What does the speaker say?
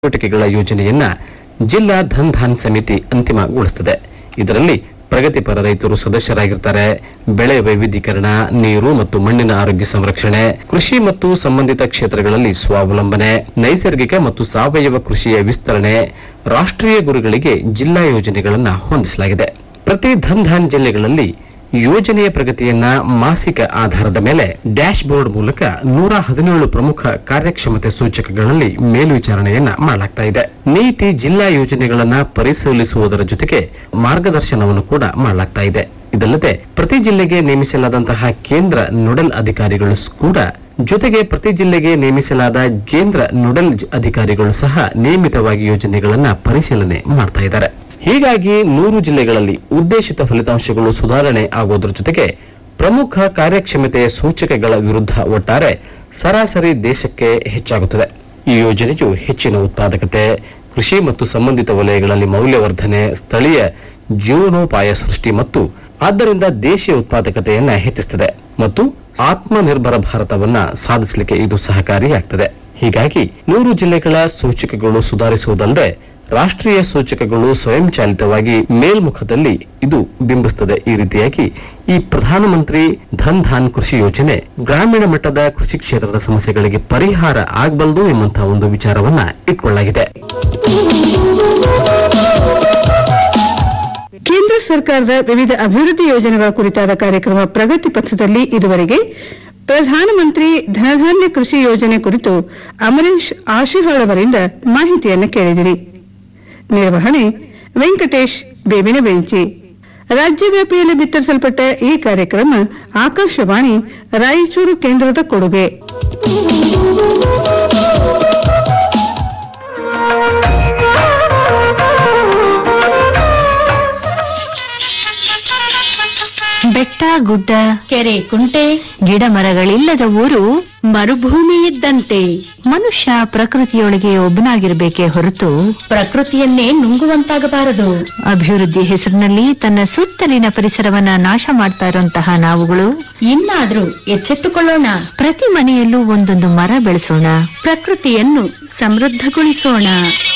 ಚಟುವಟಿಕೆಗಳ ಯೋಜನೆಯನ್ನ ಜಿಲ್ಲಾ ಧನ್ ಧಾನ್ ಸಮಿತಿ ಅಂತಿಮಗೊಳಿಸುತ್ತದೆ ಇದರಲ್ಲಿ ಪ್ರಗತಿಪರ ರೈತರು ಸದಸ್ಯರಾಗಿರ್ತಾರೆ ಬೆಳೆ ವೈವಿಧ್ಯೀಕರಣ ನೀರು ಮತ್ತು ಮಣ್ಣಿನ ಆರೋಗ್ಯ ಸಂರಕ್ಷಣೆ ಕೃಷಿ ಮತ್ತು ಸಂಬಂಧಿತ ಕ್ಷೇತ್ರಗಳಲ್ಲಿ ಸ್ವಾವಲಂಬನೆ ನೈಸರ್ಗಿಕ ಮತ್ತು ಸಾವಯವ ಕೃಷಿಯ ವಿಸ್ತರಣೆ ರಾಷ್ಟ್ರೀಯ ಗುರಿಗಳಿಗೆ ಜಿಲ್ಲಾ ಯೋಜನೆಗಳನ್ನ ಹೊಂದಿಸಲಾಗಿದೆ ಪ್ರತಿ ಧನ್ ಧಾನ್ ಜಿಲ್ಲೆಗಳಲ್ಲಿ ಯೋಜನೆಯ ಪ್ರಗತಿಯನ್ನ ಮಾಸಿಕ ಆಧಾರದ ಮೇಲೆ ಡ್ಯಾಶ್ ಬೋರ್ಡ್ ಮೂಲಕ ನೂರ ಹದಿನೇಳು ಪ್ರಮುಖ ಕಾರ್ಯಕ್ಷಮತೆ ಸೂಚಕಗಳಲ್ಲಿ ಮೇಲ್ವಿಚಾರಣೆಯನ್ನ ಮಾಡಲಾಗ್ತಾ ಇದೆ ನೀತಿ ಜಿಲ್ಲಾ ಯೋಜನೆಗಳನ್ನ ಪರಿಶೀಲಿಸುವುದರ ಜೊತೆಗೆ ಮಾರ್ಗದರ್ಶನವನ್ನು ಕೂಡ ಮಾಡಲಾಗ್ತಾ ಇದೆ ಇದಲ್ಲದೆ ಪ್ರತಿ ಜಿಲ್ಲೆಗೆ ನೇಮಿಸಲಾದಂತಹ ಕೇಂದ್ರ ನೋಡಲ್ ಅಧಿಕಾರಿಗಳು ಕೂಡ ಜೊತೆಗೆ ಪ್ರತಿ ಜಿಲ್ಲೆಗೆ ನೇಮಿಸಲಾದ ಕೇಂದ್ರ ನೋಡಲ್ ಜ- ಅಧಿಕಾರಿಗಳು ಸಹ ನಿಯಮಿತವಾಗಿ ಯೋಜನೆಗಳನ್ನ ಪರಿಶೀಲನೆ ಮಾಡ್ತಾ ಇದ್ದಾರೆ ಹೀಗಾಗಿ ನೂರು ಜಿಲ್ಲೆಗಳಲ್ಲಿ ಉದ್ದೇಶಿತ ಫಲಿತಾಂಶಗಳು ಸುಧಾರಣೆ ಆಗೋದ್ರ ಜೊತೆಗೆ ಪ್ರಮುಖ ಕಾರ್ಯಕ್ಷಮತೆಯ ಸೂಚಕಗಳ ವಿರುದ್ಧ ಒಟ್ಟಾರೆ ಸರಾಸರಿ ದೇಶಕ್ಕೆ ಹೆಚ್ಚಾಗುತ್ತದೆ ಈ ಯೋಜನೆಯು ಹೆಚ್ಚಿನ ಉತ್ಪಾದಕತೆ ಕೃಷಿ ಮತ್ತು ಸಂಬಂಧಿತ ವಲಯಗಳಲ್ಲಿ ಮೌಲ್ಯವರ್ಧನೆ ಸ್ಥಳೀಯ ಜೀವನೋಪಾಯ ಸೃಷ್ಟಿ ಮತ್ತು ಆದ್ದರಿಂದ ದೇಶೀಯ ಉತ್ಪಾದಕತೆಯನ್ನ ಹೆಚ್ಚಿಸುತ್ತದೆ ಮತ್ತು ಆತ್ಮನಿರ್ಭರ ಭಾರತವನ್ನ ಸಾಧಿಸಲಿಕ್ಕೆ ಇದು ಸಹಕಾರಿಯಾಗ್ತದೆ ಹೀಗಾಗಿ ನೂರು ಜಿಲ್ಲೆಗಳ ಸೂಚಕಗಳು ಸುಧಾರಿಸುವುದಲ್ಲದೆ ರಾಷ್ಟ್ರೀಯ ಸೂಚಕಗಳು ಸ್ವಯಂಚಾಲಿತವಾಗಿ ಮೇಲ್ಮುಖದಲ್ಲಿ ಇದು ಬಿಂಬಿಸುತ್ತದೆ ಈ ರೀತಿಯಾಗಿ ಈ ಪ್ರಧಾನಮಂತ್ರಿ ಧನ್ ಧಾನ್ ಕೃಷಿ ಯೋಜನೆ ಗ್ರಾಮೀಣ ಮಟ್ಟದ ಕೃಷಿ ಕ್ಷೇತ್ರದ ಸಮಸ್ಯೆಗಳಿಗೆ ಪರಿಹಾರ ಆಗಬಲ್ಲದು ಎಂಬಂತಹ ಒಂದು ವಿಚಾರವನ್ನ ಇಟ್ಕೊಳ್ಳಲಾಗಿದೆ ಕೇಂದ್ರ ಸರ್ಕಾರದ ವಿವಿಧ ಅಭಿವೃದ್ಧಿ ಯೋಜನೆಗಳ ಕುರಿತಾದ ಕಾರ್ಯಕ್ರಮ ಪ್ರಗತಿ ಪಥದಲ್ಲಿ ಇದುವರೆಗೆ ಪ್ರಧಾನಮಂತ್ರಿ ಧನಧಾನ್ಯ ಕೃಷಿ ಯೋಜನೆ ಕುರಿತು ಅಮರೇಶ್ ಆಶಿಹಾಳ್ ಅವರಿಂದ ಮಾಹಿತಿಯನ್ನು ಕೇಳಿದಿರಿ ನಿರ್ವಹಣೆ ವೆಂಕಟೇಶ್ ಬೇವಿನ ಬೆಂಚಿ ರಾಜ್ಯವ್ಯಾಪಿಯಲ್ಲಿ ಬಿತ್ತರಿಸಲ್ಪಟ್ಟ ಈ ಕಾರ್ಯಕ್ರಮ ಆಕಾಶವಾಣಿ ರಾಯಚೂರು ಕೇಂದ್ರದ ಕೊಡುಗೆ ಬೆಟ್ಟ ಗುಡ್ಡ ಕೆರೆ ಕುಂಟೆ ಗಿಡ ಮರಗಳಿಲ್ಲದ ಊರು ಮರುಭೂಮಿ ಇದ್ದಂತೆ ಮನುಷ್ಯ ಪ್ರಕೃತಿಯೊಳಗೆ ಒಬ್ಬನಾಗಿರ್ಬೇಕೇ ಹೊರತು ಪ್ರಕೃತಿಯನ್ನೇ ನುಂಗುವಂತಾಗಬಾರದು ಅಭಿವೃದ್ಧಿ ಹೆಸರಿನಲ್ಲಿ ತನ್ನ ಸುತ್ತಲಿನ ಪರಿಸರವನ್ನ ನಾಶ ಮಾಡ್ತಾ ಇರುವಂತಹ ನಾವುಗಳು ಇನ್ನಾದ್ರೂ ಎಚ್ಚೆತ್ತುಕೊಳ್ಳೋಣ ಪ್ರತಿ ಮನೆಯಲ್ಲೂ ಒಂದೊಂದು ಮರ ಬೆಳೆಸೋಣ ಪ್ರಕೃತಿಯನ್ನು ಸಮೃದ್ಧಗೊಳಿಸೋಣ